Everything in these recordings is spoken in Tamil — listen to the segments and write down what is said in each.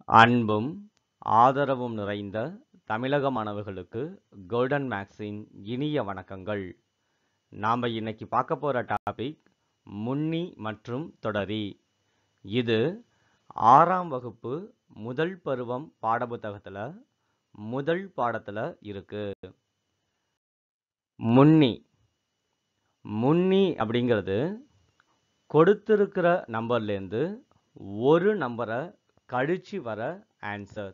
அன்பும் ஆதரவும் நிறைந்த தமிழக மாணவர்களுக்கு கோல்டன் மேக்ஸின் இனிய வணக்கங்கள் நாம் இன்னைக்கு பார்க்க போகிற டாபிக் முன்னி மற்றும் தொடரி இது ஆறாம் வகுப்பு முதல் பருவம் பாடப்புத்தகத்தில் முதல் பாடத்தில் இருக்கு முன்னி முன்னி அப்படிங்கிறது கொடுத்திருக்கிற நம்பர்லேருந்து ஒரு நம்பரை கழிச்சு வர ஆன்சர்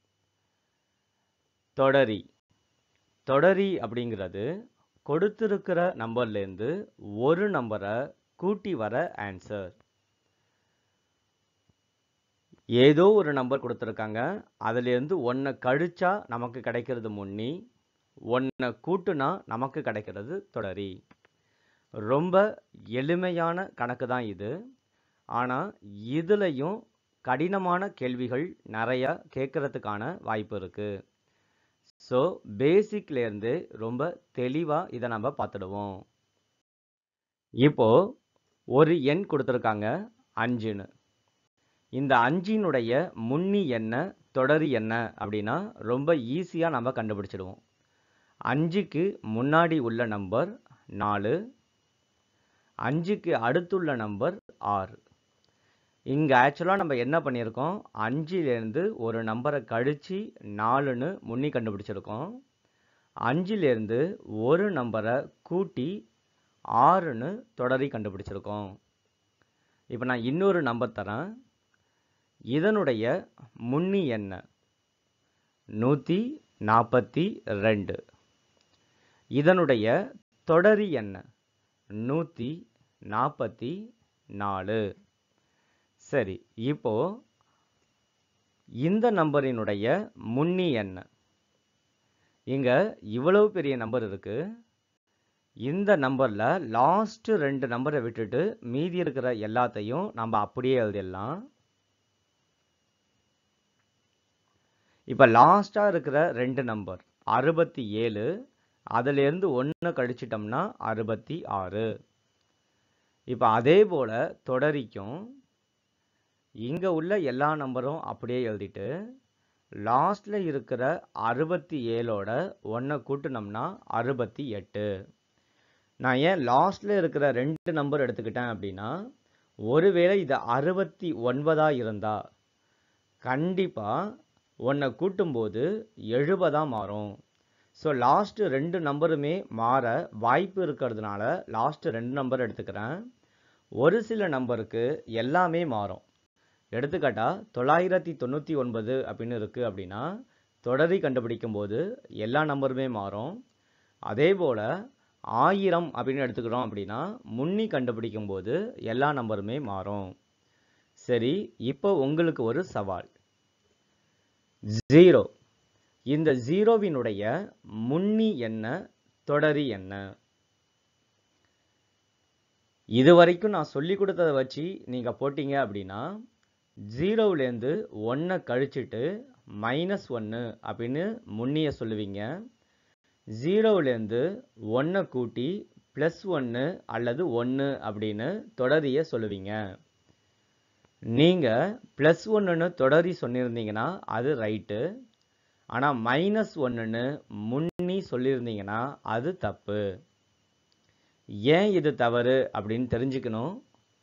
தொடரி தொடரி அப்படிங்கிறது கொடுத்திருக்கிற நம்பர்லேருந்து ஒரு நம்பரை கூட்டி வர ஆன்சர் ஏதோ ஒரு நம்பர் கொடுத்துருக்காங்க அதுலேருந்து ஒன்றை கழிச்சா நமக்கு கிடைக்கிறது முன்னி ஒன்றை கூட்டுனா நமக்கு கிடைக்கிறது தொடரி ரொம்ப எளிமையான கணக்கு தான் இது ஆனால் இதுலேயும் கடினமான கேள்விகள் நிறைய கேட்கறதுக்கான வாய்ப்பு இருக்குது ஸோ பேசிக்லேருந்து ரொம்ப தெளிவாக இதை நம்ம பார்த்துடுவோம் இப்போ ஒரு எண் கொடுத்துருக்காங்க அஞ்சுன்னு இந்த அஞ்சினுடைய முன்னி என்ன தொடரி என்ன அப்படின்னா ரொம்ப ஈஸியாக நம்ம கண்டுபிடிச்சிடுவோம் அஞ்சுக்கு முன்னாடி உள்ள நம்பர் நாலு அஞ்சுக்கு அடுத்துள்ள நம்பர் ஆறு இங்கே ஆக்சுவலாக நம்ம என்ன பண்ணியிருக்கோம் அஞ்சுலேருந்து ஒரு நம்பரை கழித்து நாலுன்னு முன்னி கண்டுபிடிச்சிருக்கோம் அஞ்சுலேருந்து ஒரு நம்பரை கூட்டி ஆறுன்னு தொடரி கண்டுபிடிச்சிருக்கோம் இப்போ நான் இன்னொரு நம்பர் தரேன் இதனுடைய முன்னி என்ன நூற்றி நாற்பத்தி ரெண்டு இதனுடைய தொடரி என்ன நூற்றி நாற்பத்தி நாலு சரி இப்போ இந்த நம்பரினுடைய முன்னி என்ன இங்க இவ்வளவு பெரிய நம்பர் இருக்கு இந்த நம்பர்ல லாஸ்ட் ரெண்டு நம்பரை விட்டுட்டு மீதி இருக்கிற எல்லாத்தையும் நம்ம அப்படியே எழுதிடலாம் இப்ப லாஸ்டா இருக்கிற ரெண்டு நம்பர் அறுபத்தி ஏழு அதுல இருந்து ஒன்று கழிச்சிட்டோம்னா அறுபத்தி ஆறு இப்போ அதே போல தொடரிக்கும் இங்கே உள்ள எல்லா நம்பரும் அப்படியே எழுதிட்டு லாஸ்டில் இருக்கிற அறுபத்தி ஏழோட ஒன்றை கூட்டினோம்னா அறுபத்தி எட்டு நான் ஏன் லாஸ்டில் இருக்கிற ரெண்டு நம்பர் எடுத்துக்கிட்டேன் அப்படின்னா ஒருவேளை இது அறுபத்தி ஒன்பதாக இருந்தா கண்டிப்பாக ஒன்றை கூட்டும்போது எழுபதாக மாறும் ஸோ லாஸ்ட்டு ரெண்டு நம்பருமே மாற வாய்ப்பு இருக்கிறதுனால லாஸ்ட்டு ரெண்டு நம்பர் எடுத்துக்கிறேன் ஒரு சில நம்பருக்கு எல்லாமே மாறும் எடுத்துக்காட்டா தொள்ளாயிரத்தி தொண்ணூற்றி ஒன்பது அப்படின்னு இருக்குது அப்படின்னா தொடரி கண்டுபிடிக்கும் போது எல்லா நம்பருமே மாறும் அதே போல் ஆயிரம் அப்படின்னு எடுத்துக்கிறோம் அப்படின்னா முன்னி கண்டுபிடிக்கும் போது எல்லா நம்பருமே மாறும் சரி இப்போ உங்களுக்கு ஒரு சவால் ஜீரோ இந்த ஜீரோவினுடைய முன்னி என்ன தொடரி என்ன இது வரைக்கும் நான் சொல்லி கொடுத்ததை வச்சு நீங்கள் போட்டீங்க அப்படின்னா ஜீரோவிலேருந்து ஒன்றை கழிச்சிட்டு மைனஸ் ஒன்று அப்படின்னு முன்னிய சொல்லுவீங்க ஜீரோவிலேருந்து ஒன்றை கூட்டி ப்ளஸ் ஒன்று அல்லது ஒன்று அப்படின்னு தொடரிய சொல்லுவீங்க நீங்கள் ப்ளஸ் ஒன்றுன்னு தொடரி சொன்னிருந்தீங்கன்னா அது ரைட்டு ஆனால் மைனஸ் ஒன்றுன்னு முன்னி சொல்லியிருந்தீங்கன்னா அது தப்பு ஏன் இது தவறு அப்படின்னு தெரிஞ்சுக்கணும்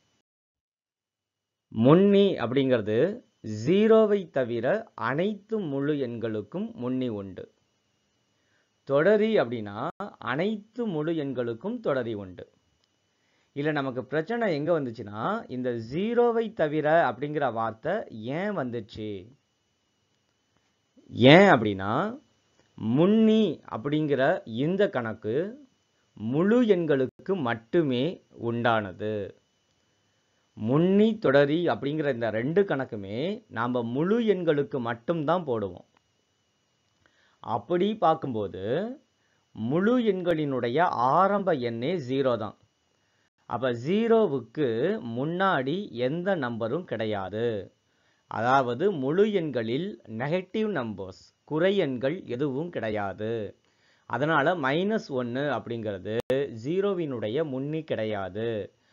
முன்னி அப்படிங்கிறது ஜீரோவை தவிர அனைத்து முழு எண்களுக்கும் முன்னி உண்டு தொடரி அப்படின்னா அனைத்து முழு எண்களுக்கும் தொடரி உண்டு இல்லை நமக்கு பிரச்சனை எங்கே வந்துச்சுன்னா இந்த ஜீரோவை தவிர அப்படிங்கிற வார்த்தை ஏன் வந்துச்சு ஏன் அப்படின்னா முன்னி அப்படிங்கிற இந்த கணக்கு முழு எண்களுக்கு மட்டுமே உண்டானது முன்னி தொடரி அப்படிங்கிற இந்த ரெண்டு கணக்குமே நாம் முழு எண்களுக்கு மட்டும்தான் போடுவோம் அப்படி பார்க்கும்போது முழு எண்களினுடைய ஆரம்ப எண்ணே ஜீரோ தான் அப்போ ஜீரோவுக்கு முன்னாடி எந்த நம்பரும் கிடையாது அதாவது முழு எண்களில் நெகட்டிவ் நம்பர்ஸ் குறை எண்கள் எதுவும் கிடையாது அதனால் மைனஸ் ஒன்று அப்படிங்கிறது ஜீரோவினுடைய முன்னி கிடையாது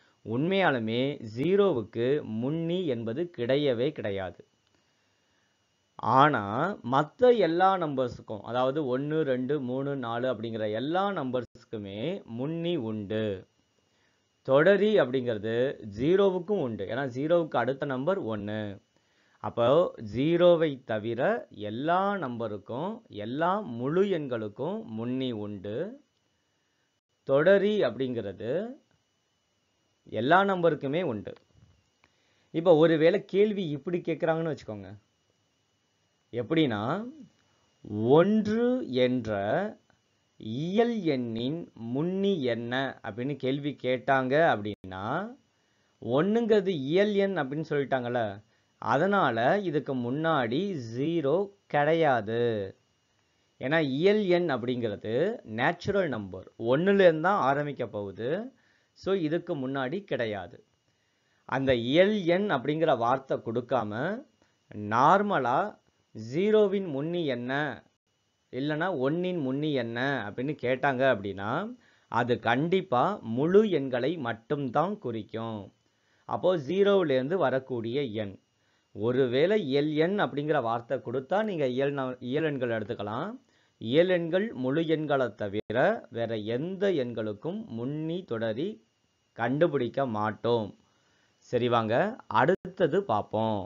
உண்மையாலுமே ஜீரோவுக்கு முன்னி என்பது கிடையவே கிடையாது ஆனால் மற்ற எல்லா நம்பர்ஸுக்கும் அதாவது ஒன்று ரெண்டு மூணு நாலு அப்படிங்கிற எல்லா நம்பர்ஸுக்குமே முன்னி உண்டு தொடரி அப்படிங்கிறது ஜீரோவுக்கும் உண்டு ஏன்னா ஜீரோவுக்கு அடுத்த நம்பர் ஒன்று அப்போ ஜீரோவை தவிர எல்லா நம்பருக்கும் எல்லா முழு எண்களுக்கும் முன்னி உண்டு தொடரி அப்படிங்கிறது எல்லா நம்பருக்குமே உண்டு இப்போ ஒருவேளை கேள்வி இப்படி கேட்குறாங்கன்னு வச்சுக்கோங்க எப்படின்னா ஒன்று என்ற இயல் எண்ணின் முன்னி என்ன அப்படின்னு கேள்வி கேட்டாங்க அப்படின்னா ஒன்றுங்கிறது இயல் எண் அப்படின்னு சொல்லிட்டாங்கல்ல அதனால் இதுக்கு முன்னாடி ஜீரோ கிடையாது ஏன்னா இயல் எண் அப்படிங்கிறது நேச்சுரல் நம்பர் ஒன்றுலேருந்து தான் ஆரம்பிக்க போகுது ஸோ இதுக்கு முன்னாடி கிடையாது அந்த இயல் எண் அப்படிங்கிற வார்த்தை கொடுக்காம நார்மலாக ஜீரோவின் முன்னி என்ன இல்லைன்னா ஒன்னின் முன்னி என்ன அப்படின்னு கேட்டாங்க அப்படின்னா அது கண்டிப்பாக முழு எண்களை மட்டும்தான் குறிக்கும் அப்போது ஜீரோவிலேருந்து வரக்கூடிய எண் ஒருவேளை இயல் எண் அப்படிங்கிற வார்த்தை கொடுத்தா நீங்கள் இயல் ந- இயல் எண்கள் எடுத்துக்கலாம் இயல் எண்கள் முழு எண்களை தவிர வேற எந்த எண்களுக்கும் முன்னி தொடரி கண்டுபிடிக்க மாட்டோம் சரி வாங்க அடுத்தது பார்ப்போம்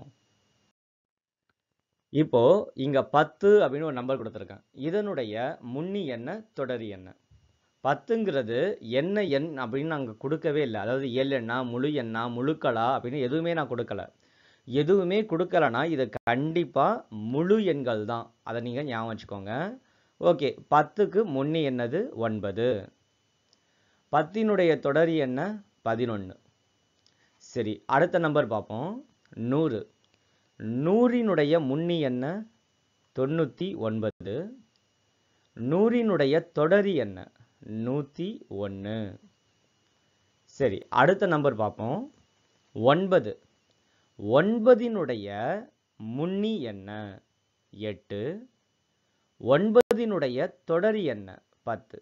இப்போ இங்க பத்து அப்படின்னு ஒரு நம்பர் கொடுத்துருக்கேன் இதனுடைய முன்னி என்ன தொடரி என்ன பத்துங்கிறது என்ன எண் அப்படின்னு நாங்கள் கொடுக்கவே இல்லை அதாவது இயல் எண்ணா முழு எண்ணா முழுக்களா அப்படின்னு எதுவுமே நான் கொடுக்கல எதுவுமே கொடுக்கலனா இது கண்டிப்பாக முழு எண்கள் தான் அதை நீங்கள் ஞாபகம் வச்சுக்கோங்க ஓகே பத்துக்கு முன்னி என்னது ஒன்பது பத்தினுடைய தொடரி என்ன பதினொன்று சரி அடுத்த நம்பர் பார்ப்போம் நூறு நூறினுடைய முன்னி என்ன தொண்ணூற்றி ஒன்பது நூறினுடைய தொடரி என்ன நூற்றி ஒன்று சரி அடுத்த நம்பர் பார்ப்போம் ஒன்பது ஒன்பதினுடைய முன்னி என்ன எட்டு ஒன்பதினுடைய தொடரி என்ன பத்து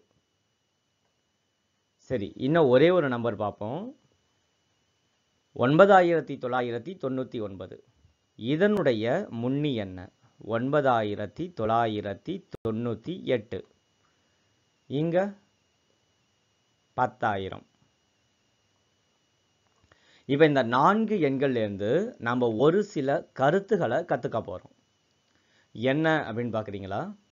சரி இன்னும் ஒரே ஒரு நம்பர் பார்ப்போம் ஒன்பதாயிரத்தி தொள்ளாயிரத்தி தொண்ணூற்றி ஒன்பது இதனுடைய முன்னி என்ன ஒன்பதாயிரத்தி தொள்ளாயிரத்தி தொண்ணூற்றி எட்டு இங்க பத்தாயிரம் இப்போ இந்த நான்கு எண்கள்லேருந்து நம்ம ஒரு சில கருத்துக்களை கற்றுக்க போகிறோம் என்ன அப்படின்னு பார்க்குறீங்களா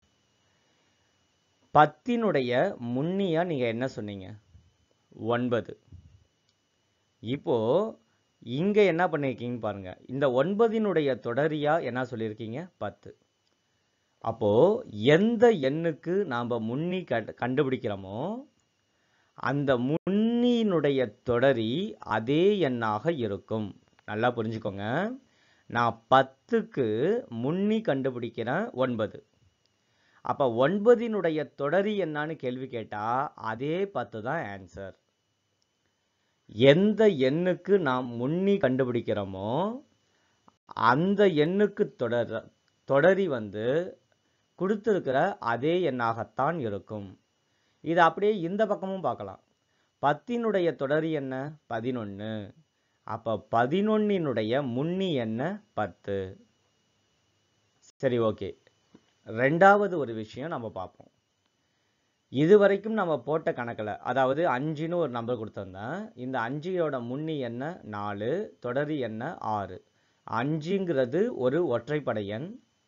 பத்தினுடைய முன்னியா நீங்கள் என்ன சொன்னீங்க ஒன்பது இப்போ இங்க என்ன பண்ணிருக்கீங்கன்னு பாருங்க இந்த ஒன்பதினுடைய தொடரியா என்ன சொல்லியிருக்கீங்க பத்து அப்போ எந்த எண்ணுக்கு நாம முன்னி கண்டு- கண்டுபிடிக்கிறோமோ அந்த முன்னியினுடைய தொடரி அதே எண்ணாக இருக்கும் நல்லா புரிஞ்சுக்கோங்க நான் பத்துக்கு முன்னி கண்டுபிடிக்கிறேன் ஒன்பது அப்ப ஒன்பதினுடைய தொடரி என்னன்னு கேள்வி கேட்டா அதே பத்து தான் ஆன்சர் எந்த எண்ணுக்கு நாம் முன்னி கண்டுபிடிக்கிறோமோ அந்த எண்ணுக்கு தொடர் தொடரி வந்து கொடுத்துருக்கிற அதே எண்ணாகத்தான் இருக்கும் இது அப்படியே இந்த பக்கமும் பார்க்கலாம் பத்தினுடைய தொடரி என்ன பதினொன்று அப்போ பதினொன்னினுடைய முன்னி என்ன பத்து சரி ஓகே ரெண்டாவது ஒரு விஷயம் நம்ம பார்ப்போம் இது வரைக்கும் நம்ம போட்ட கணக்கில் அதாவது அஞ்சுன்னு ஒரு நம்பர் கொடுத்துருந்தேன் இந்த அஞ்சியோட முன்னி என்ன நாலு தொடரி என்ன ஆறு அஞ்சுங்கிறது ஒரு ஒற்றைப்படை எண்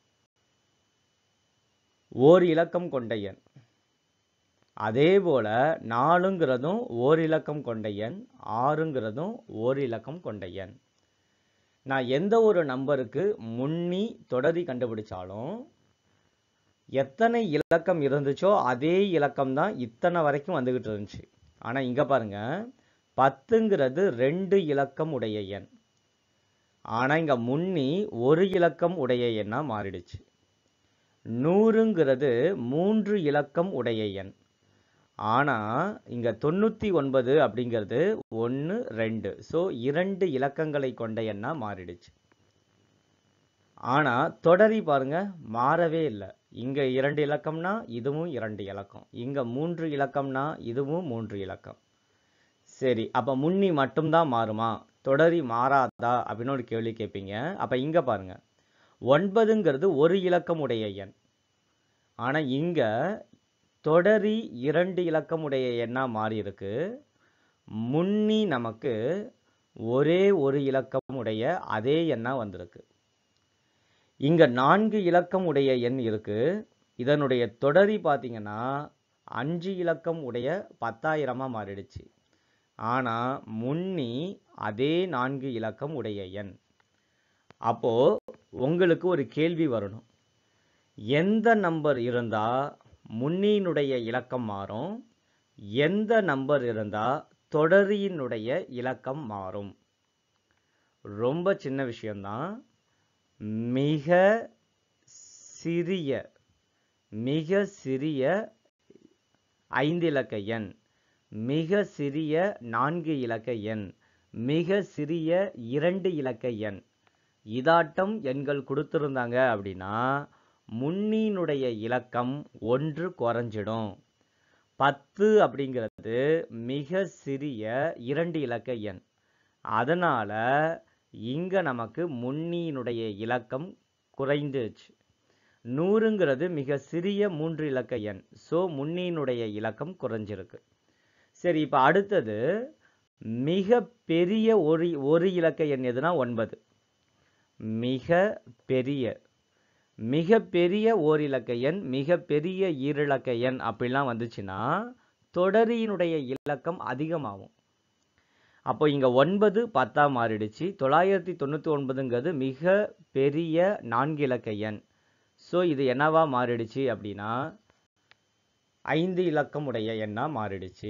ஓர் இலக்கம் கொண்ட எண் அதே போல நாலுங்கிறதும் ஓர் இலக்கம் கொண்ட எண் ஆறுங்கிறதும் ஓர் இலக்கம் கொண்ட எண் நான் எந்த ஒரு நம்பருக்கு முன்னி தொடரி கண்டுபிடிச்சாலும் எத்தனை இலக்கம் இருந்துச்சோ அதே இலக்கம் தான் இத்தனை வரைக்கும் வந்துகிட்டு இருந்துச்சு ஆனா இங்க பாருங்க பத்துங்கிறது ரெண்டு இலக்கம் உடைய எண் ஆனா இங்க முன்னி ஒரு இலக்கம் உடைய எண்ணா மாறிடுச்சு நூறுங்கிறது மூன்று இலக்கம் உடைய எண் ஆனா இங்க தொண்ணூத்தி ஒன்பது அப்படிங்கிறது ஒன்று ரெண்டு ஸோ இரண்டு இலக்கங்களை கொண்ட எண்ணா மாறிடுச்சு ஆனா தொடரி பாருங்க மாறவே இல்லை இங்க இரண்டு இலக்கம்னா இதுவும் இரண்டு இலக்கம் இங்க மூன்று இலக்கம்னா இதுவும் மூன்று இலக்கம் சரி அப்ப முன்னி மட்டும்தான் மாறுமா தொடரி மாறாதா அப்படின்னு ஒரு கேள்வி கேட்பீங்க அப்ப இங்க பாருங்க ஒன்பதுங்கிறது ஒரு இலக்கம் உடைய எண் ஆனா இங்க தொடரி இரண்டு இலக்கம் உடைய எண்ணா மாறி இருக்கு முன்னி நமக்கு ஒரே ஒரு இலக்கம் உடைய அதே எண்ணா வந்திருக்கு இங்க நான்கு இலக்கம் உடைய எண் இருக்கு இதனுடைய தொடரி பார்த்தீங்கன்னா அஞ்சு இலக்கம் உடைய பத்தாயிரமா மாறிடுச்சு ஆனா முன்னி அதே நான்கு இலக்கம் உடைய எண் அப்போ உங்களுக்கு ஒரு கேள்வி வரணும் எந்த நம்பர் இருந்தா முன்னியினுடைய இலக்கம் மாறும் எந்த நம்பர் இருந்தா தொடரியினுடைய இலக்கம் மாறும் ரொம்ப சின்ன விஷயம்தான் மிக சிறிய மிக சிறிய ஐந்து இலக்க எண் மிக சிறிய நான்கு இலக்க எண் மிக சிறிய இரண்டு இலக்க எண் இதாட்டம் எண்கள் கொடுத்திருந்தாங்க அப்படின்னா முன்னியினுடைய இலக்கம் ஒன்று குறைஞ்சிடும் பத்து அப்படிங்கிறது மிக சிறிய இரண்டு இலக்க எண் அதனால இங்க நமக்கு முன்னியினுடைய இலக்கம் குறைந்துச்சு நூறுங்கிறது மிக சிறிய மூன்று இலக்க எண் ஸோ முன்னியினுடைய இலக்கம் குறைஞ்சிருக்கு சரி இப்போ அடுத்தது மிக பெரிய ஒரு ஒரு இலக்க எண் எதுனா ஒன்பது மிக பெரிய மிக பெரிய ஓர் இலக்க எண் மிக பெரிய ஈரிலக்க எண் அப்படிலாம் வந்துச்சுன்னா தொடரியினுடைய இலக்கம் அதிகமாகும் அப்போ இங்க ஒன்பது பத்தா மாறிடுச்சு தொள்ளாயிரத்தி தொண்ணூத்தி ஒன்பதுங்கிறது மிக பெரிய நான்கு இலக்க எண் ஸோ இது என்னவா மாறிடுச்சு அப்படின்னா ஐந்து இலக்கம் உடைய எண்ணா மாறிடுச்சு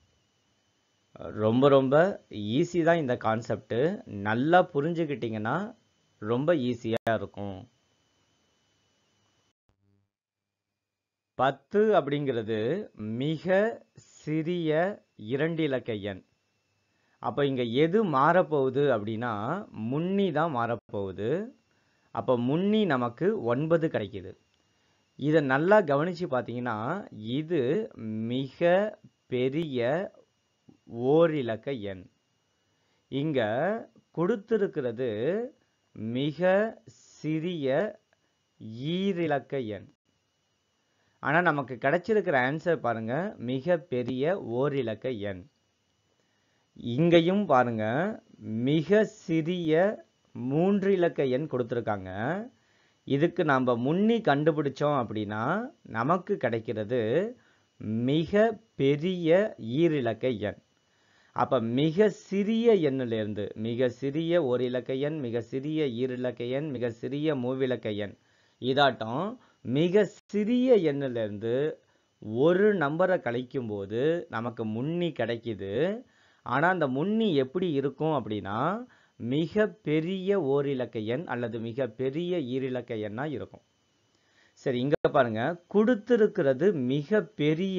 ரொம்ப ரொம்ப ஈஸி தான் இந்த கான்செப்ட் நல்லா புரிஞ்சுக்கிட்டீங்கன்னா ரொம்ப ஈஸியா இருக்கும் பத்து அப்படிங்கிறது மிக சிறிய இரண்டு இலக்க எண் அப்போ இங்க எது மாறப்போகுது அப்படின்னா முன்னி தான் மாறப்போகுது அப்போ முன்னி நமக்கு ஒன்பது கிடைக்குது இதை நல்லா கவனிச்சு பார்த்தீங்கன்னா இது மிக பெரிய ஓரிலக்க எண் இங்க கொடுத்திருக்கிறது மிக சிறிய ஈரிலக்க எண் ஆனா நமக்கு கிடைச்சிருக்கிற ஆன்சர் பாருங்க மிக பெரிய ஓரிலக்க எண் இங்கேயும் பாருங்க மிக சிறிய மூன்று இலக்க எண் கொடுத்துருக்காங்க இதுக்கு நம்ம முன்னி கண்டுபிடிச்சோம் அப்படின்னா நமக்கு கிடைக்கிறது மிக பெரிய ஈரிலக்க எண் அப்ப மிக சிறிய எண்ணிலிருந்து மிக சிறிய ஒரு இலக்க எண் மிக சிறிய ஈரிலக்க எண் மிக சிறிய மூவிலக்க எண் இதாட்டம் மிக சிறிய எண்ணிலிருந்து ஒரு நம்பரை கழிக்கும் போது நமக்கு முன்னி கிடைக்குது ஆனா அந்த முன்னி எப்படி இருக்கும் அப்படின்னா மிக பெரிய ஓரிலக்க எண் அல்லது மிக பெரிய ஈரிலக்க எண்ணா இருக்கும் சரி இங்க பாருங்க கொடுத்திருக்கிறது மிக பெரிய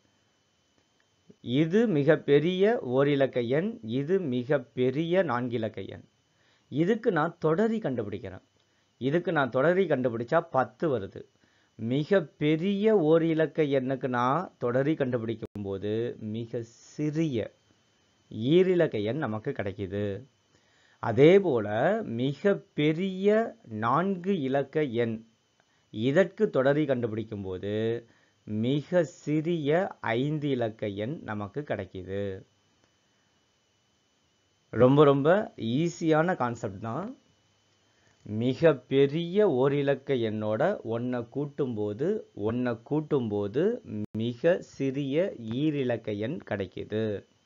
இது மிக பெரிய ஓரிலக்க எண் இது மிக பெரிய நான்கிலக்க எண் இதுக்கு நான் தொடரி கண்டுபிடிக்கிறேன் இதுக்கு நான் தொடரி கண்டுபிடிச்சா பத்து வருது மிக பெரிய ஓர் இலக்க எண்ணுக்கு நான் தொடரி கண்டுபிடிக்கும் போது மிக சிறிய ஈரிலக்க எண் நமக்கு கிடைக்குது அதே போல மிக பெரிய நான்கு இலக்க எண் இதற்கு தொடரி கண்டுபிடிக்கும் போது மிக சிறிய ஐந்து இலக்க எண் நமக்கு கிடைக்குது ரொம்ப ரொம்ப ஈஸியான கான்செப்ட் தான் மிக பெரிய ஓரிலக்க எண்ணோட ஒன்றை கூட்டும்போது ஒன்றை கூட்டும்போது மிக சிறிய ஈரிலக்க எண் கிடைக்குது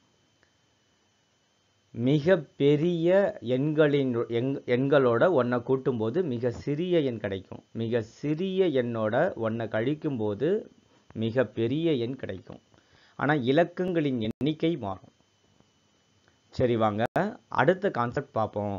மிக பெரிய எண்களின் எண் எண்களோட ஒன்றை கூட்டும்போது மிக சிறிய எண் கிடைக்கும் மிக சிறிய எண்ணோட ஒன்றை கழிக்கும்போது மிக பெரிய எண் கிடைக்கும் ஆனால் இலக்கங்களின் எண்ணிக்கை மாறும் சரி வாங்க அடுத்த கான்செப்ட் பார்ப்போம்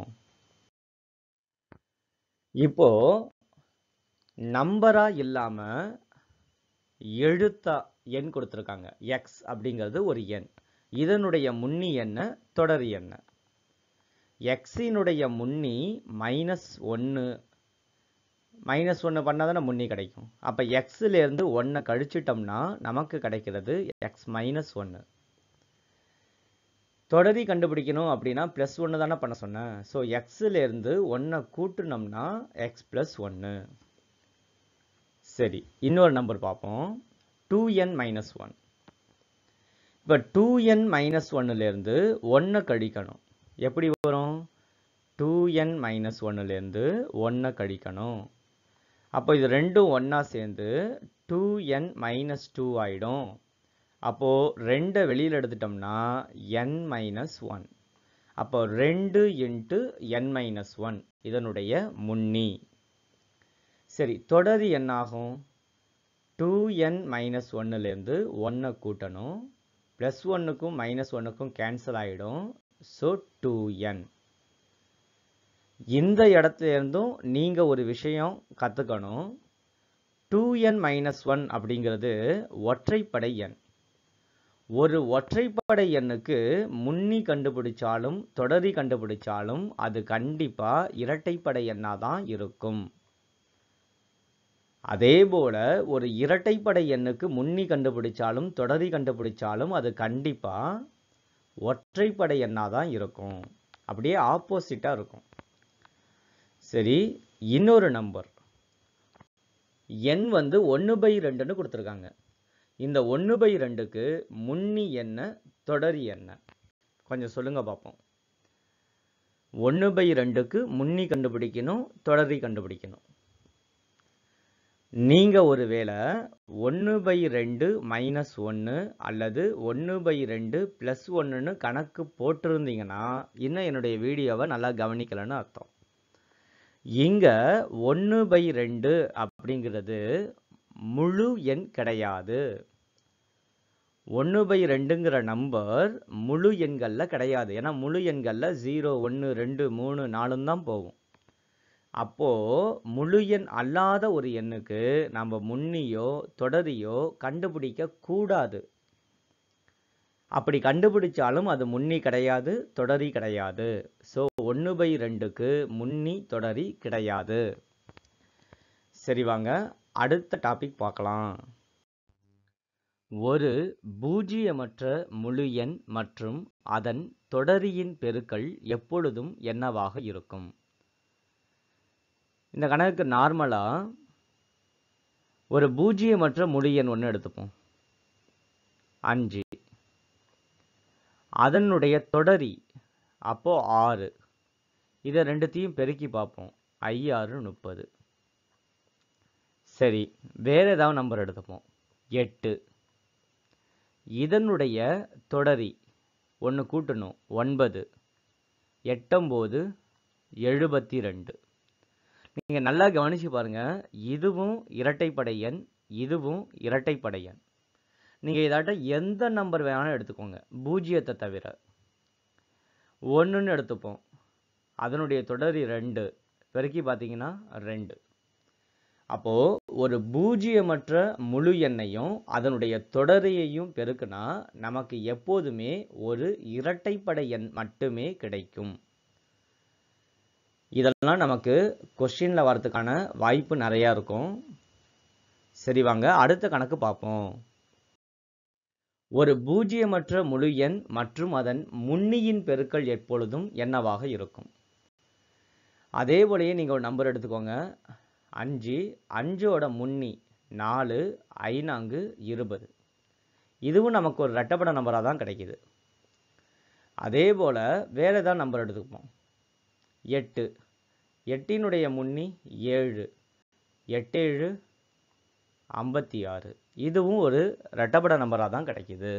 இப்போ நம்பரா இல்லாம எழுத்தா எண் கொடுத்துருக்காங்க எக்ஸ் அப்படிங்கிறது ஒரு எண் இதனுடைய முன்னி என்ன தொடர் என்ன எக்ஸினுடைய முன்னி மைனஸ் ஒன்று மைனஸ் ஒன்று பண்ணால் தானே முன்னி கிடைக்கும் அப்போ எக்ஸ்லேருந்து ஒன்றை கழிச்சிட்டோம்னா நமக்கு கிடைக்கிறது எக்ஸ் மைனஸ் ஒன்று தொடரி கண்டுபிடிக்கணும் அப்படின்னா ப்ளஸ் ஒன்று தானே பண்ண சொன்னேன் ஸோ எக்ஸ்லேருந்து ஒன்றை கூட்டுனோம்னா எக்ஸ் ப்ளஸ் ஒன்று சரி இன்னொரு நம்பர் பார்ப்போம் டூ என் மைனஸ் ஒன் இப்போ டூ என் மைனஸ் ஒன்னுலேருந்து ஒன்றை கழிக்கணும் எப்படி வரும் டூ என் மைனஸ் ஒன்னுலேருந்து ஒன்றை கழிக்கணும் அப்போ இது ரெண்டும் ஒன்றா சேர்ந்து டூ என் மைனஸ் டூ ஆகிடும் அப்போது ரெண்டை வெளியில் எடுத்துட்டோம்னா என் மைனஸ் ஒன் அப்போ ரெண்டு இன்ட்டு என் மைனஸ் ஒன் இதனுடைய முன்னி சரி தொடரி என்னாகும் டூ என் மைனஸ் ஒன்னுலேருந்து ஒன்றை கூட்டணும் ப்ளஸ் ஒன்றுக்கும் மைனஸ் ஒன்றுக்கும் கேன்சல் ஆகிடும் ஸோ டூ என் இந்த இடத்துல இருந்தும் நீங்கள் ஒரு விஷயம் கற்றுக்கணும் டூ என் மைனஸ் ஒன் அப்படிங்கிறது ஒற்றைப்படை எண் ஒரு ஒற்றைப்படை எண்ணுக்கு முன்னி கண்டுபிடிச்சாலும் தொடரி கண்டுபிடிச்சாலும் அது கண்டிப்பாக இரட்டைப்படை எண்ணாக தான் இருக்கும் அதே போல ஒரு இரட்டைப்படை எண்ணுக்கு முன்னி கண்டுபிடிச்சாலும் தொடரி கண்டுபிடிச்சாலும் அது கண்டிப்பாக ஒற்றைப்படை எண்ணாக தான் இருக்கும் அப்படியே ஆப்போசிட்டாக இருக்கும் சரி இன்னொரு நம்பர் எண் வந்து ஒன்று பை ரெண்டுன்னு கொடுத்துருக்காங்க இந்த ஒன்று பை ரெண்டுக்கு முன்னி என்ன தொடரி என்ன கொஞ்சம் சொல்லுங்க பார்ப்போம் ஒன்று பை ரெண்டுக்கு முன்னி கண்டுபிடிக்கணும் தொடரி கண்டுபிடிக்கணும் நீங்கள் ஒருவேளை ஒன்று பை ரெண்டு மைனஸ் ஒன்று அல்லது ஒன்று பை ரெண்டு ப்ளஸ் ஒன்றுன்னு கணக்கு போட்டிருந்தீங்கன்னா இன்னும் என்னுடைய வீடியோவை நல்லா கவனிக்கலைன்னு அர்த்தம் இங்கே ஒன்று பை ரெண்டு அப்படிங்கிறது முழு எண் கிடையாது ஒன்று பை ரெண்டுங்கிற நம்பர் முழு எண்களில் கிடையாது ஏன்னா முழு எண்களில் ஜீரோ ஒன்று ரெண்டு மூணு நாலும் தான் போகும் அப்போது முழு எண் அல்லாத ஒரு எண்ணுக்கு நம்ம முன்னியோ தொடரியோ கண்டுபிடிக்க கூடாது அப்படி கண்டுபிடிச்சாலும் அது முன்னி கிடையாது தொடரி கிடையாது ஸோ ஒன்று பை ரெண்டுக்கு முன்னி தொடரி கிடையாது சரி வாங்க அடுத்த டாபிக் பார்க்கலாம் ஒரு பூஜ்ஜியமற்ற முழு எண் மற்றும் அதன் தொடரியின் பெருக்கல் எப்பொழுதும் என்னவாக இருக்கும் இந்த கணக்கு நார்மலாக ஒரு பூஜ்ஜியமற்ற முழு எண் ஒன்று எடுத்துப்போம் அஞ்சு அதனுடைய தொடரி அப்போ ஆறு இதை ரெண்டுத்தையும் பெருக்கி பார்ப்போம் ஐயாறு முப்பது சரி வேற ஏதாவது நம்பர் எடுத்துப்போம் எட்டு இதனுடைய தொடரி ஒன்று கூட்டணும் ஒன்பது எட்டொம்போது எழுபத்தி ரெண்டு நீங்கள் நல்லா கவனிச்சு பாருங்க இதுவும் இரட்டைப்படை எண் இதுவும் இரட்டைப்படை எண் நீங்கள் இதாட்ட எந்த நம்பர் வேணாலும் எடுத்துக்கோங்க பூஜ்ஜியத்தை தவிர ஒன்றுன்னு எடுத்துப்போம் அதனுடைய தொடரி ரெண்டு பெருக்கி பார்த்தீங்கன்னா ரெண்டு அப்போது ஒரு பூஜ்ஜியமற்ற முழு எண்ணையும் அதனுடைய தொடரியையும் பெருக்குனா நமக்கு எப்போதுமே ஒரு இரட்டைப்படை எண் மட்டுமே கிடைக்கும் இதெல்லாம் நமக்கு கொஸ்டினில் வரதுக்கான வாய்ப்பு நிறையா இருக்கும் சரி வாங்க அடுத்த கணக்கு பார்ப்போம் ஒரு பூஜ்ஜியமற்ற முழு எண் மற்றும் அதன் முன்னியின் பெருக்கல் எப்பொழுதும் என்னவாக இருக்கும் அதே போலயே நீங்கள் ஒரு நம்பர் எடுத்துக்கோங்க அஞ்சு அஞ்சோட முன்னி நாலு ஐநான்கு இருபது இதுவும் நமக்கு ஒரு ரெட்டப்பட நம்பராக தான் கிடைக்குது அதே போல் வேறு ஏதாவது நம்பர் எடுத்துப்போம் எட்டு எட்டினுடைய முன்னி ஏழு எட்டேழு ஐம்பத்தி ஆறு இதுவும் ஒரு ரெட்டப்பட நம்பராக தான் கிடைக்குது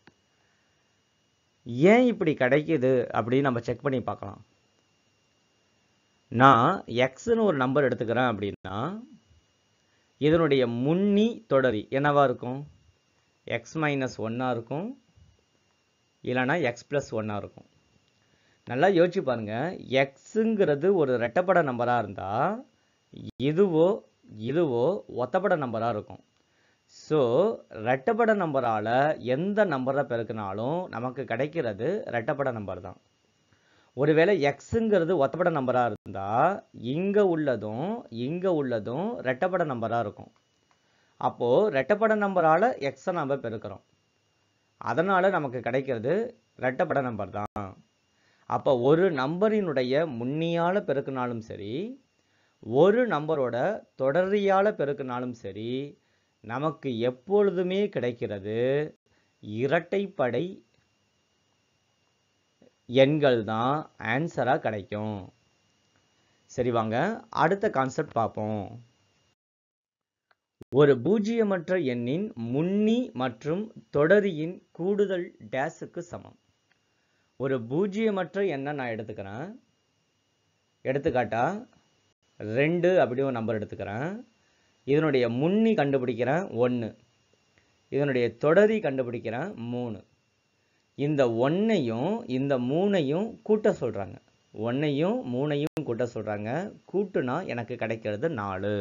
ஏன் இப்படி கிடைக்குது அப்படின்னு நம்ம செக் பண்ணி பார்க்கலாம் நான் எக்ஸ்னு ஒரு நம்பர் எடுத்துக்கிறேன் அப்படின்னா இதனுடைய முன்னி தொடரி என்னவா இருக்கும் எக்ஸ் மைனஸ் ஒன்னாக இருக்கும் இல்லைனா எக்ஸ் ப்ளஸ் ஒன்னாக இருக்கும் நல்லா யோசிச்சு பாருங்க எக்ஸுங்கிறது ஒரு ரெட்டப்பட நம்பராக இருந்தால் இதுவோ இதுவோ ஒத்தப்பட நம்பராக இருக்கும் ஸோ ரெட்டப்பட நம்பரால் எந்த நம்பரை பெருக்கினாலும் நமக்கு கிடைக்கிறது ரெட்டப்பட நம்பர் தான் ஒருவேளை எக்ஸுங்கிறது ஒத்தப்பட நம்பராக இருந்தால் இங்கே உள்ளதும் இங்கே உள்ளதும் ரெட்டப்பட நம்பராக இருக்கும் அப்போது ரெட்டப்பட நம்பரால் எக்ஸை நம்ம பெருக்கிறோம் அதனால் நமக்கு கிடைக்கிறது ரெட்டப்பட நம்பர் தான் அப்போ ஒரு நம்பரினுடைய முன்னியால் பெருக்கினாலும் சரி ஒரு நம்பரோட தொடரியால் பெருக்கினாலும் சரி நமக்கு எப்பொழுதுமே கிடைக்கிறது இரட்டைப்படை எண்கள் தான் ஆன்சராக கிடைக்கும் சரி வாங்க அடுத்த கான்செப்ட் பார்ப்போம் ஒரு பூஜ்ஜியமற்ற எண்ணின் முன்னி மற்றும் தொடரியின் கூடுதல் டேஸுக்கு சமம் ஒரு பூஜ்ஜியமற்ற எண்ணை நான் எடுத்துக்கிறேன் எடுத்துக்காட்டா ரெண்டு அப்படி ஒரு நம்பர் எடுத்துக்கிறேன் இதனுடைய முன்னி கண்டுபிடிக்கிறேன் ஒன்று இதனுடைய தொடரி கண்டுபிடிக்கிறேன் மூணு இந்த ஒன்னையும் இந்த மூணையும் கூட்ட சொல்கிறாங்க ஒன்னையும் மூணையும் கூட்ட சொல்கிறாங்க கூட்டுனா எனக்கு கிடைக்கிறது நாலு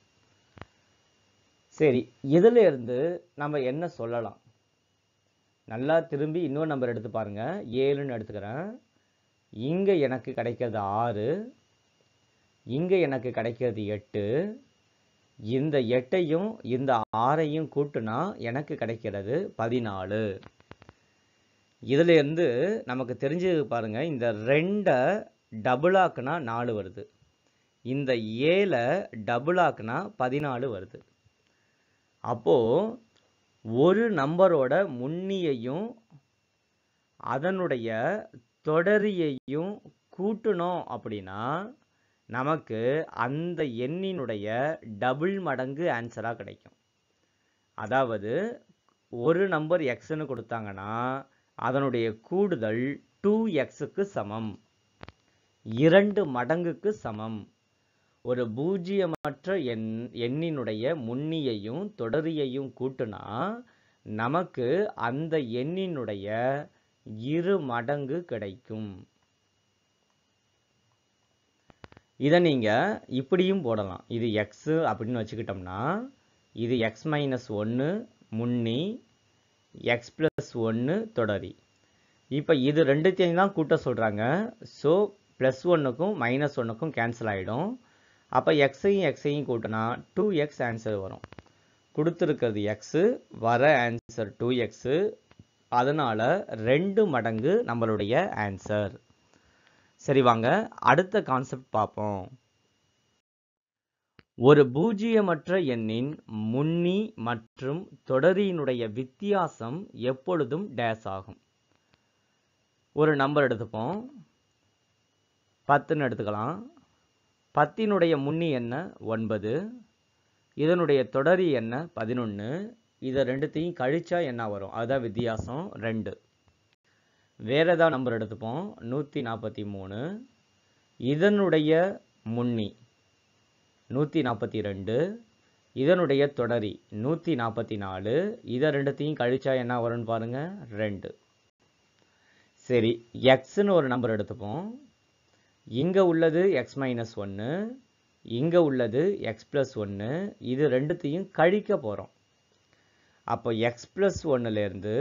சரி இதுல இருந்து நம்ம என்ன சொல்லலாம் நல்லா திரும்பி இன்னொரு நம்பர் எடுத்து பாருங்க ஏழுன்னு எடுத்துக்கிறேன் இங்க எனக்கு கிடைக்கிறது ஆறு இங்க எனக்கு கிடைக்கிறது எட்டு இந்த எட்டையும் இந்த ஆறையும் கூட்டுனா எனக்கு கிடைக்கிறது பதினாலு இதுல இருந்து நமக்கு தெரிஞ்சது பாருங்க இந்த ரெண்டை டபுளாக்குனா நாலு வருது இந்த ஏழை டபுளாக்குனா பதினாலு வருது அப்போ ஒரு நம்பரோட முன்னியையும் அதனுடைய தொடரியையும் கூட்டணும் அப்படின்னா நமக்கு அந்த எண்ணினுடைய டபுள் மடங்கு ஆன்சராக கிடைக்கும் அதாவது ஒரு நம்பர் எக்ஸ்ன்னு கொடுத்தாங்கன்னா அதனுடைய கூடுதல் டூ எக்ஸுக்கு சமம் இரண்டு மடங்குக்கு சமம் ஒரு பூஜ்ஜியமற்ற எண் எண்ணினுடைய முன்னியையும் தொடரியையும் கூட்டுனா நமக்கு அந்த எண்ணினுடைய இரு மடங்கு கிடைக்கும் இதை நீங்க இப்படியும் போடலாம் இது எக்ஸ் அப்படின்னு வச்சுக்கிட்டோம்னா இது எக்ஸ் மைனஸ் ஒன்று முன்னி எக்ஸ் ப்ளஸ் ஒன்று தொடரி இப்போ இது ரெண்டுத்தையும் தான் கூட்ட சொல்கிறாங்க ஸோ ப்ளஸ் ஒன்றுக்கும் மைனஸ் ஒன்றுக்கும் கேன்சல் ஆகிடும் அப்போ எக்ஸையும் எக்ஸையும் கூட்டினா டூ எக்ஸ் ஆன்சர் வரும் கொடுத்துருக்கிறது எக்ஸு வர ஆன்சர் டூ எக்ஸு அதனால் ரெண்டு மடங்கு நம்மளுடைய ஆன்சர் சரி வாங்க அடுத்த கான்செப்ட் பார்ப்போம் ஒரு பூஜ்ஜியமற்ற எண்ணின் முன்னி மற்றும் தொடரியினுடைய வித்தியாசம் எப்பொழுதும் டேஸ் ஆகும் ஒரு நம்பர் எடுத்துப்போம் பத்துன்னு எடுத்துக்கலாம் பத்தினுடைய முன்னி என்ன ஒன்பது இதனுடைய தொடரி என்ன பதினொன்று இதை ரெண்டுத்தையும் கழிச்சா என்ன வரும் அதுதான் வித்தியாசம் ரெண்டு வேற ஏதாவது நம்பர் எடுத்துப்போம் நூற்றி நாற்பத்தி மூணு இதனுடைய முன்னி நூற்றி நாற்பத்தி ரெண்டு இதனுடைய தொடரி நூற்றி நாற்பத்தி நாலு இதை ரெண்டுத்தையும் கழிச்சா என்ன வரும்னு பாருங்க ரெண்டு சரி எக்ஸ்ன்னு ஒரு நம்பர் எடுத்துப்போம் இங்கே உள்ளது எக்ஸ் மைனஸ் ஒன்று இங்கே உள்ளது எக்ஸ் ப்ளஸ் ஒன்று இது ரெண்டுத்தையும் கழிக்க போகிறோம் அப்போ எக்ஸ் ப்ளஸ் ஒன்றுலேருந்து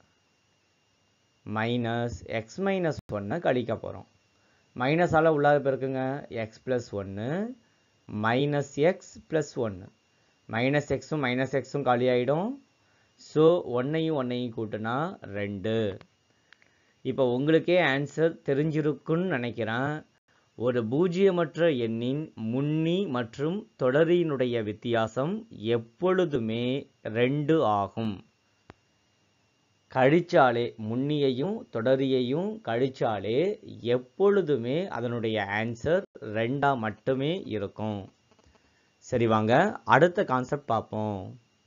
மைனஸ் எக்ஸ் மைனஸ் ஒன்றை கழிக்க போகிறோம் மைனஸால் உள்ளாத பிறகுங்க எக்ஸ் ப்ளஸ் ஒன்று மைனஸ் எக்ஸ் ப்ளஸ் ஒன்று மைனஸ் எக்ஸும் மைனஸ் எக்ஸும் காலி ஆகிடும் ஸோ ஒன்னையும் ஒன்னையும் கூட்டினா ரெண்டு இப்போ உங்களுக்கே ஆன்சர் தெரிஞ்சிருக்குன்னு நினைக்கிறேன் ஒரு பூஜ்ஜியமற்ற எண்ணின் முன்னி மற்றும் தொடரியினுடைய வித்தியாசம் எப்பொழுதுமே ரெண்டு ஆகும் கழிச்சாலே முன்னியையும் தொடரியையும் கழிச்சாலே எப்பொழுதுமே அதனுடைய ஆன்சர் ரெண்டா மட்டுமே இருக்கும் சரி வாங்க அடுத்த கான்செப்ட் பார்ப்போம்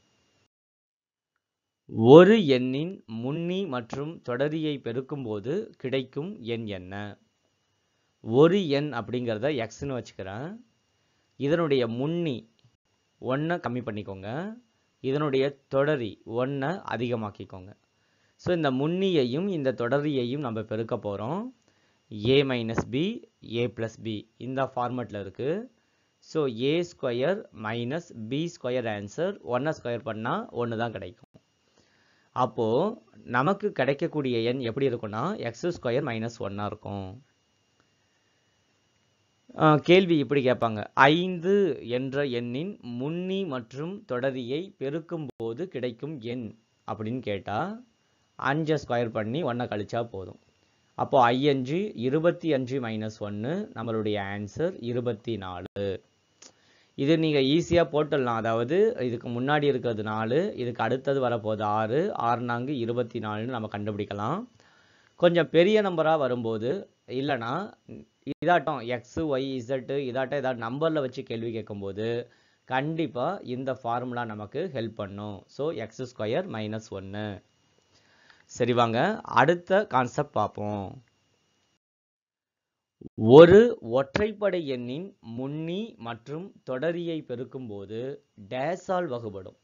ஒரு எண்ணின் முன்னி மற்றும் தொடரியை பெருக்கும்போது கிடைக்கும் எண் என்ன ஒரு எண் அப்படிங்கிறத எக்ஸ்னு வச்சுக்கிறேன் இதனுடைய முன்னி ஒன்றை கம்மி பண்ணிக்கோங்க இதனுடைய தொடரி ஒன்றை அதிகமாக்கிக்கோங்க ஸோ இந்த முன்னியையும் இந்த தொடரியையும் நம்ம பெருக்க போகிறோம் a minus b a plus b இந்த ஃபார்மெட்டில் இருக்குது so a square minus b square answer ஒன்றை ஸ்கொயர் பண்ணால் ஒன்று தான் கிடைக்கும் அப்போது நமக்கு கிடைக்கக்கூடிய எண் எப்படி இருக்கும்னா எக்ஸ் ஸ்கொயர் மைனஸ் ஒன்னாக இருக்கும் கேள்வி இப்படி கேட்பாங்க ஐந்து என்ற எண்ணின் முன்னி மற்றும் தொடரியை பெருக்கும்போது கிடைக்கும் எண் அப்படின்னு கேட்டால் அஞ்சை ஸ்கொயர் பண்ணி ஒன்றை கழிச்சா போதும் அப்போ ஐயஞ்சு இருபத்தி அஞ்சு மைனஸ் ஒன்று நம்மளுடைய ஆன்சர் இருபத்தி நாலு இது நீங்கள் ஈஸியாக போட்டுடலாம் அதாவது இதுக்கு முன்னாடி இருக்கிறது நாலு இதுக்கு அடுத்தது வரப்போகுது ஆறு ஆறு நான்கு இருபத்தி நாலுன்னு நம்ம கண்டுபிடிக்கலாம் கொஞ்சம் பெரிய நம்பராக வரும்போது இல்லைனா இதாட்டம் எக்ஸு ஒய் இசட்டு இதாட்டம் ஏதாவது நம்பரில் வச்சு கேள்வி கேட்கும்போது கண்டிப்பாக இந்த ஃபார்முலா நமக்கு ஹெல்ப் பண்ணும் ஸோ எக்ஸ் ஸ்கொயர் மைனஸ் ஒன்று சரி வாங்க அடுத்த கான்செப்ட் பார்ப்போம் ஒரு ஒற்றைப்படை எண்ணின் முன்னி மற்றும் தொடரியை பெருக்கும்போது டேஸால் வகுபடும்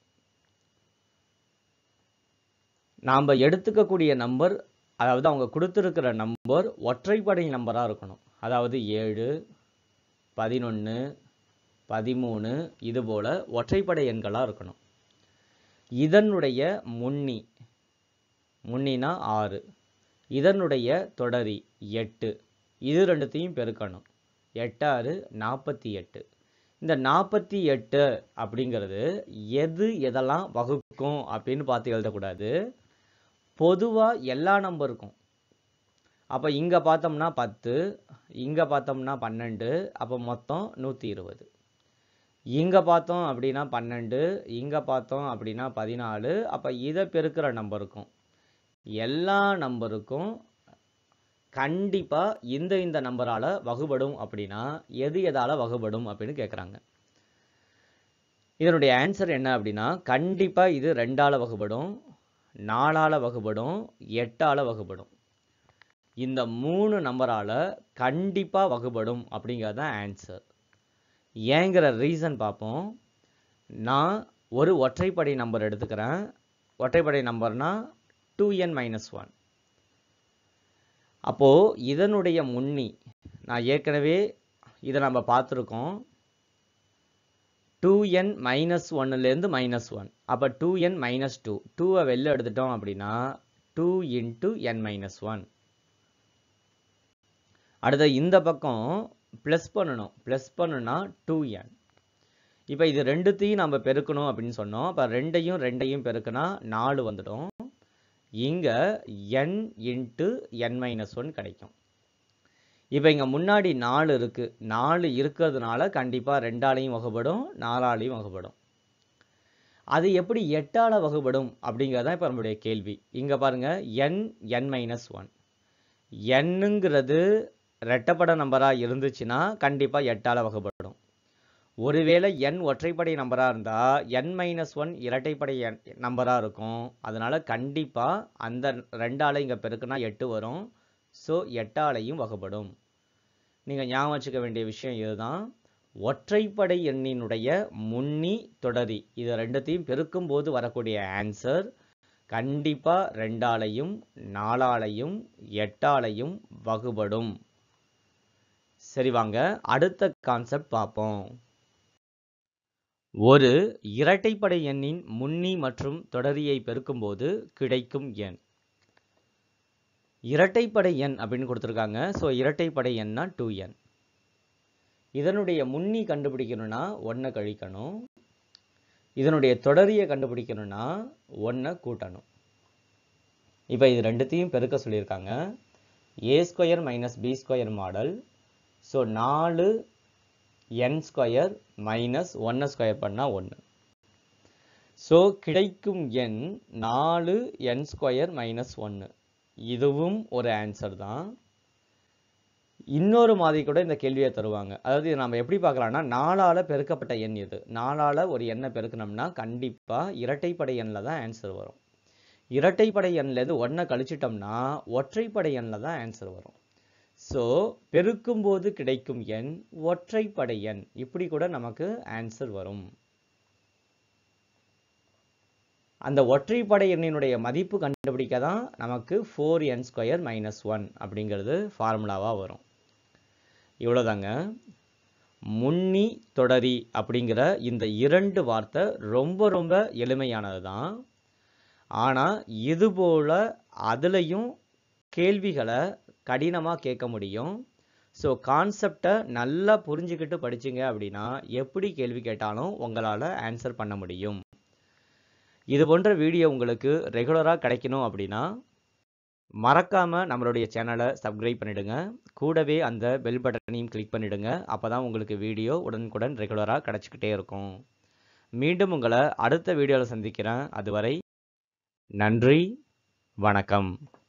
நாம் எடுத்துக்கக்கூடிய நம்பர் அதாவது அவங்க கொடுத்துருக்கிற நம்பர் ஒற்றைப்படை நம்பராக இருக்கணும் அதாவது ஏழு பதினொன்று பதிமூணு இது போல் ஒற்றைப்படை எண்களாக இருக்கணும் இதனுடைய முன்னி முன்னினா ஆறு இதனுடைய தொடரி எட்டு இது ரெண்டுத்தையும் பெருக்கணும் எட்டாறு நாற்பத்தி எட்டு இந்த நாற்பத்தி எட்டு அப்படிங்கிறது எது எதெல்லாம் வகுக்கும் அப்படின்னு பார்த்து எழுதக்கூடாது பொதுவாக எல்லா நம்பருக்கும் அப்போ இங்கே பார்த்தோம்னா பத்து இங்கே பார்த்தோம்னா பன்னெண்டு அப்போ மொத்தம் நூற்றி இருபது இங்கே பார்த்தோம் அப்படின்னா பன்னெண்டு இங்கே பார்த்தோம் அப்படின்னா பதினாலு அப்போ இதை பெருக்கிற நம்பருக்கும் எல்லா நம்பருக்கும் கண்டிப்பாக இந்த இந்த நம்பரால் வகுபடும் அப்படின்னா எது எதால் வகுபடும் அப்படின்னு கேட்குறாங்க இதனுடைய ஆன்சர் என்ன அப்படின்னா கண்டிப்பாக இது ரெண்டால் வகுபடும் நாலால் வகுபடும் எட்டால் வகுபடும் இந்த மூணு நம்பரால் கண்டிப்பாக வகுபடும் அப்படிங்கிறது தான் ஆன்சர் ஏங்கிற ரீசன் பார்ப்போம் நான் ஒரு ஒற்றைப்படை நம்பர் எடுத்துக்கிறேன் ஒற்றைப்படை நம்பர்னா டூ என் மைனஸ் ஒன் அப்போது இதனுடைய முன்னி நான் ஏற்கனவே இதை நம்ம பார்த்துருக்கோம் டூ என் மைனஸ் ஒன்னுலேருந்து மைனஸ் ஒன் அப்போ டூ என் மைனஸ் டூ டூவை வெளில எடுத்துட்டோம் அப்படின்னா two into n minus one அடுத்த இந்த பக்கம் ப்ளஸ் பண்ணணும் ப்ளஸ் பண்ணுனா டூ என் இப்போ இது ரெண்டுத்தையும் நம்ம பெருக்கணும் அப்படின்னு சொன்னோம் அப்போ ரெண்டையும் ரெண்டையும் பெருக்குனா நாலு வந்துடும் இங்கே n into n minus one கிடைக்கும் இப்போ இங்கே முன்னாடி நாலு இருக்குது நாலு இருக்கிறதுனால கண்டிப்பாக ரெண்டாலையும் வகுப்படும் நாலாலையும் வகுப்படும் அது எப்படி எட்டால் வகுப்படும் அப்படிங்கிறது தான் இப்போ நம்மளுடைய கேள்வி இங்கே பாருங்கள் என் என் மைனஸ் ஒன் என்னங்கிறது ரெட்டப்பட நம்பராக இருந்துச்சுன்னா கண்டிப்பாக எட்டால் வகுப்படும் ஒருவேளை என் ஒற்றைப்படை நம்பராக இருந்தால் என் மைனஸ் ஒன் இரட்டைப்படை எண் நம்பராக இருக்கும் அதனால் கண்டிப்பாக அந்த ரெண்டால் இங்கே பெருக்குனா எட்டு வரும் ஸோ எட்டாலையும் வகுப்படும் நீங்கள் ஞாபகம் வச்சுக்க வேண்டிய விஷயம் இதுதான் ஒற்றைப்படை எண்ணினுடைய முன்னி தொடரி இது ரெண்டுத்தையும் பெருக்கும்போது வரக்கூடிய ஆன்சர் கண்டிப்பாக ரெண்டாலையும் நாலாலையும் எட்டாலையும் வகுபடும் சரி வாங்க அடுத்த கான்செப்ட் பார்ப்போம் ஒரு இரட்டைப்படை எண்ணின் முன்னி மற்றும் தொடரியை பெருக்கும்போது கிடைக்கும் எண் இரட்டைப்படை எண் அப்படின்னு கொடுத்துருக்காங்க ஸோ இரட்டைப்படை எண்ணா டூ என் இதனுடைய முன்னி கண்டுபிடிக்கணும்னா ஒன்றை கழிக்கணும் இதனுடைய தொடரியை கண்டுபிடிக்கணும்னா ஒன்றை கூட்டணும் இப்போ இது ரெண்டுத்தையும் பெருக்க சொல்லியிருக்காங்க a square minus b square model so நாலு என் ஸ்கொயர் மைனஸ் ஒன்னை ஸ்கொயர் பண்ணால் ஒன்று ஸோ கிடைக்கும் எண் நாலு என் ஸ்கொயர் மைனஸ் ஒன்று இதுவும் ஒரு ஆன்சர் தான் இன்னொரு மாதிரி கூட இந்த கேள்வியை தருவாங்க அதாவது இதை நம்ம எப்படி பார்க்கலாம்னா நாலால் பெருக்கப்பட்ட எண் இது நாலால் ஒரு எண்ணை பெருக்கணும்னா கண்டிப்பாக இரட்டைப்படை எண்ணில் தான் ஆன்சர் வரும் இரட்டைப்படை எண்ணிலேருந்து ஒன்றை கழிச்சிட்டோம்னா ஒற்றைப்படை எண்ணில் தான் ஆன்சர் வரும் ஸோ பெருக்கும்போது கிடைக்கும் எண் ஒற்றைப்படை எண் இப்படி கூட நமக்கு ஆன்சர் வரும் அந்த ஒற்றைப்படை எண்ணினுடைய மதிப்பு கண்டுபிடிக்க தான் நமக்கு four n square minus one அப்படிங்கிறது ஃபார்முலாவாக வரும் இவ்வளோதாங்க முன்னி தொடரி அப்படிங்கிற இந்த இரண்டு வார்த்தை ரொம்ப ரொம்ப எளிமையானது தான் ஆனால் இதுபோல் அதுலேயும் கேள்விகளை கடினமாக கேட்க முடியும் ஸோ கான்செப்டை நல்லா புரிஞ்சுக்கிட்டு படிச்சிங்க அப்படின்னா எப்படி கேள்வி கேட்டாலும் உங்களால் ஆன்சர் பண்ண முடியும் இது போன்ற வீடியோ உங்களுக்கு ரெகுலராக கிடைக்கணும் அப்படின்னா மறக்காம நம்மளுடைய சேனலை சப்ஸ்கிரைப் பண்ணிடுங்க கூடவே அந்த பெல் பட்டனையும் கிளிக் பண்ணிடுங்க அப்பதான் உங்களுக்கு வீடியோ உடனுக்குடன் ரெகுலராக கிடைச்சிக்கிட்டே இருக்கும் மீண்டும் உங்களை அடுத்த வீடியோவில் சந்திக்கிறேன் அதுவரை நன்றி வணக்கம்